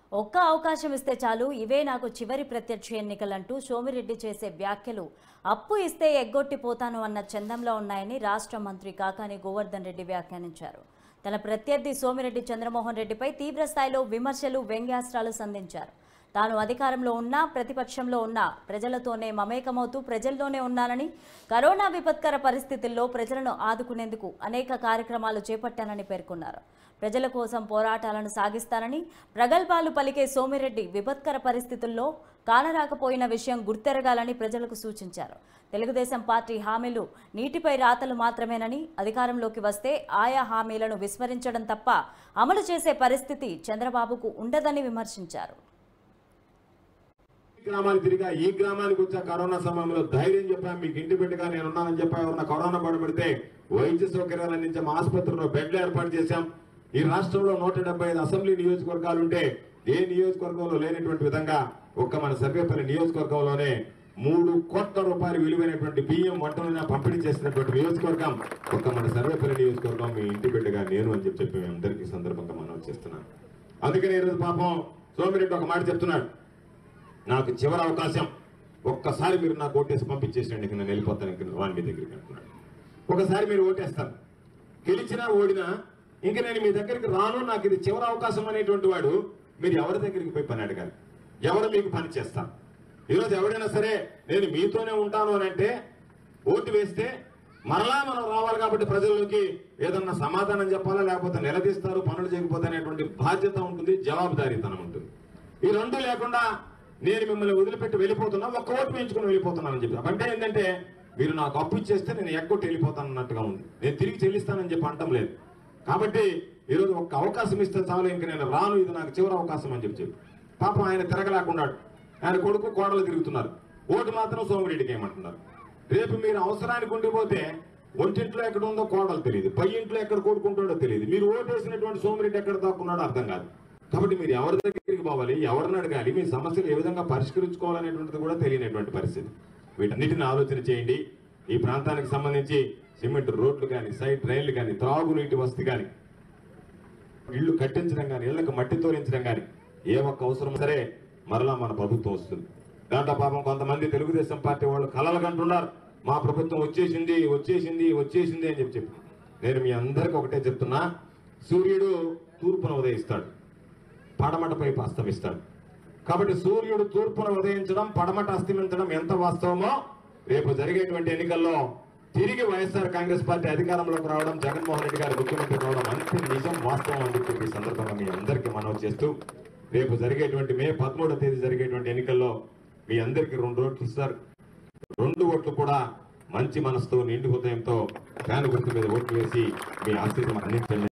ఒక్క అవకాశం ఇస్తే చాలు ఇవే నాకు చివరి ప్రత్యక్ష ఎన్నికలంటూ సోమిరెడ్డి చేసే వ్యాఖ్యలు అప్పు ఇస్తే ఎగ్గొట్టిపోతాను అన్న చందంలో ఉన్నాయని రాష్ట్ర మంత్రి కాకాని గోవర్ధన్ రెడ్డి వ్యాఖ్యానించారు తన ప్రత్యర్థి సోమిరెడ్డి చంద్రమోహన్ రెడ్డిపై తీవ్ర స్థాయిలో విమర్శలు వ్యంగ్యాస్త్రాలు సంధించారు తాను అధికారంలో ఉన్నా ప్రతిపక్షంలో ఉన్నా ప్రజలతోనే మమేకమవుతూ ప్రజల్లోనే ఉన్నానని కరోనా విపత్కర పరిస్థితుల్లో ప్రజలను ఆదుకునేందుకు అనేక కార్యక్రమాలు చేపట్టానని పేర్కొన్నారు ప్రజల కోసం పోరాటాలను సాగిస్తానని ప్రగల్భాలు పలికే సోమిరెడ్డి విపత్కర పరిస్థితుల్లో కానరాకపోయిన విషయం గుర్తెరగాలని ప్రజలకు సూచించారు తెలుగుదేశం పార్టీ హామీలు నీటిపై రాతలు మాత్రమేనని అధికారంలోకి వస్తే ఆయా హామీలను విస్మరించడం తప్ప అమలు చేసే పరిస్థితి చంద్రబాబుకు ఉండదని విమర్శించారు ఈ గ్రామానికి తిరిగా ఈ గ్రామానికి వచ్చా కరోనా సమయంలో ధైర్యం చెప్పా మీకు ఇంటి బిడ్డగా నేను ఉన్నానని చెప్పా ఎవరన్నా కరోనా పడబడితే వైద్య సౌకర్యాలు అందించాం ఆసుపత్రిలో బెడ్లు ఏర్పాటు చేశాం ఈ రాష్ట్రంలో నూట డెబ్బై ఐదు అసెంబ్లీ నియోజకవర్గాలు ఉంటే ఏ నియోజకవర్గంలో లేనటువంటి విధంగా ఒక్క మన సర్వేపల్లి నియోజకవర్గంలోనే మూడు కోట్ల రూపాయలు విలువైనటువంటి బియ్యం వంటలైనా పంపిణీ చేసినటువంటి నియోజకవర్గం ఒక్క మన సర్వేపల్లి నియోజకవర్గం మీ ఇంటి బిడ్డగా నేను అని చెప్పి చెప్పి మీ అందరికీ ఈ సందర్భంగా మనం చేస్తున్నాను అందుకని ఈరోజు పాపం సోమిరెడ్డి ఒక మాట చెప్తున్నాడు నాకు చివరి అవకాశం ఒక్కసారి మీరు నాకు ఓటేసి పంపించేసండి ఇక నేను వెళ్ళిపోతాను ఇంక రాని మీ దగ్గరికి అంటున్నాడు ఒకసారి మీరు ఓటేస్తారు గెలిచినా ఓడినా ఇంక నేను మీ దగ్గరికి రాను నాకు ఇది చివరి అవకాశం అనేటువంటి వాడు మీరు ఎవరి దగ్గరికి పోయి పని అడగాలి ఎవరు మీకు పని చేస్తారు ఈరోజు ఎవరైనా సరే నేను మీతోనే ఉంటాను అని అంటే ఓటు వేస్తే మరలా మనం రావాలి కాబట్టి ప్రజల్లోకి ఏదన్నా సమాధానం చెప్పాలా లేకపోతే నిలదీస్తారు పనులు చేయకపోతే అనేటువంటి బాధ్యత ఉంటుంది జవాబుదారీతనం ఉంటుంది ఈ రెండు లేకుండా నేను మిమ్మల్ని వదిలిపెట్టి వెళ్ళిపోతున్నా ఒక్క ఓటు వేయించుకుని వెళ్ళిపోతున్నానని చెప్పి అంటే ఏంటంటే మీరు నాకు అప్పు ఇచ్చేస్తే నేను ఎగ్గొట్టి వెళ్ళిపోతాను అన్నట్టుగా ఉంది నేను తిరిగి చెల్లిస్తానని చెప్పి అంటం లేదు కాబట్టి ఈరోజు ఒక్క అవకాశం ఇస్తే చాలు ఇంక నేను రాను ఇది నాకు చివరి అవకాశం అని చెప్పి చెప్పి పాపం ఆయన తిరగలేకున్నాడు ఆయన కొడుకు కోడలు తిరుగుతున్నారు ఓటు మాత్రం సోమిరెడ్డికి ఏమంటున్నారు రేపు మీరు అవసరానికి ఉండిపోతే ఒంటింట్లో ఎక్కడ ఉందో కోడలు తెలియదు పై ఇంట్లో ఎక్కడ కోరుకుంటాడో తెలియదు మీరు ఓటేసినటువంటి సోమిరెడ్డి ఎక్కడ దాక్కున్నాడో అర్థం కాదు కాబట్టి మీరు ఎవరి దగ్గరికి పోవాలి ఎవరిని అడగాలి మీ సమస్యలు ఏ విధంగా పరిష్కరించుకోవాలనేటువంటిది కూడా తెలియనటువంటి పరిస్థితి వీటన్నిటిని ఆలోచన చేయండి ఈ ప్రాంతానికి సంబంధించి సిమెంట్ రోడ్లు కానీ సైడ్ రైళ్లు కానీ త్రాగునీటి వసతి కానీ ఇళ్లు కట్టించడం కానీ ఇళ్లకు మట్టి తోలించడం కానీ ఏ ఒక్క అవసరం సరే మరలా మన ప్రభుత్వం వస్తుంది దాంట్లో పాపం కొంతమంది తెలుగుదేశం పార్టీ వాళ్ళు కలలు కంటున్నారు మా ప్రభుత్వం వచ్చేసింది వచ్చేసింది వచ్చేసింది అని చెప్పి చెప్పి నేను మీ అందరికి ఒకటే చెప్తున్నా సూర్యుడు తూర్పున ఉదయిస్తాడు పడమటపై అస్తమిస్తాడు కాబట్టి సూర్యుడు తూర్పున ఉదయించడం పడమట అస్తమించడం ఎంత వాస్తవమో రేపు జరిగేటువంటి ఎన్నికల్లో తిరిగి వైఎస్ఆర్ కాంగ్రెస్ పార్టీ అధికారంలోకి రావడం జగన్మోహన్ రెడ్డి గారు ముఖ్యమంత్రి కావడం అంతే నిజం వాస్తవం అని చెప్పి ఈ సందర్భంగా మీ అందరికీ మనవి చేస్తూ రేపు జరిగేటువంటి మే పదమూడవ తేదీ జరిగేటువంటి ఎన్నికల్లో మీ అందరికీ రెండు ఓట్లు ఇస్తారు రెండు ఓట్లు కూడా మంచి మనసుతో నిండు హృదయంతో ఫ్యాన్ గుర్తు మీద ఓట్లు వేసి మీ ఆశీర్వాదం అందించండి